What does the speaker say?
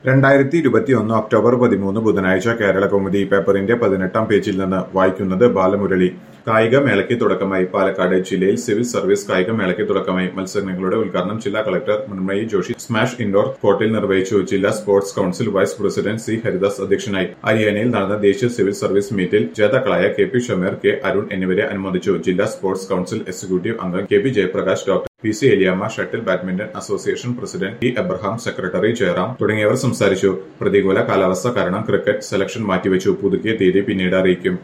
രണ്ടായിരത്തി ഇരുപത്തിയൊന്ന് ഒക്ടോബർ പതിമൂന്ന് ബുധനാഴ്ച കേരള കൗമുദി പേപ്പറിന്റെ പതിനെട്ടാം പേജിൽ നിന്ന് വായിക്കുന്നത് ബാലമുരളി കായിക മേളയ്ക്ക് തുടക്കമായി പാലക്കാട് ജില്ലയിൽ സിവിൽ സർവീസ് കായിക മേളയ്ക്ക് തുടക്കമായി മത്സരങ്ങളുടെ ഉദ്ഘാടനം ജില്ലാ collector Mrunmayi Joshi smash indoor കോർട്ടിൽ നിർവഹിച്ചു ജില്ലാ sports council vice president C Haridas അധ്യക്ഷനായി ഹരിയാനയിൽ നടന്ന ദേശീയ സിവിൽ സർവീസ് മീറ്റിൽ ജേതാക്കളായ K P Shameer K Arun എന്നിവരെ അനുമോദിച്ചു ജില്ലാ സ്പോർട്സ് കൌൺസിൽ എക്സിക്യൂട്ടീവ് അംഗം K P Jayaprakash doctor P C Eliyamma shuttle badminton association president T Abraham secretary Jayaram തുടങ്ങിയവർ സംസാരിച്ചു പ്രതികൂല കാലാവസ്ഥ കാരണം ക്രിക്കറ്റ് സെലക്ഷൻ മാറ്റിവെച്ചു പുതുക്കിയ തീയതി പിന്നീട് അറിയിക്കും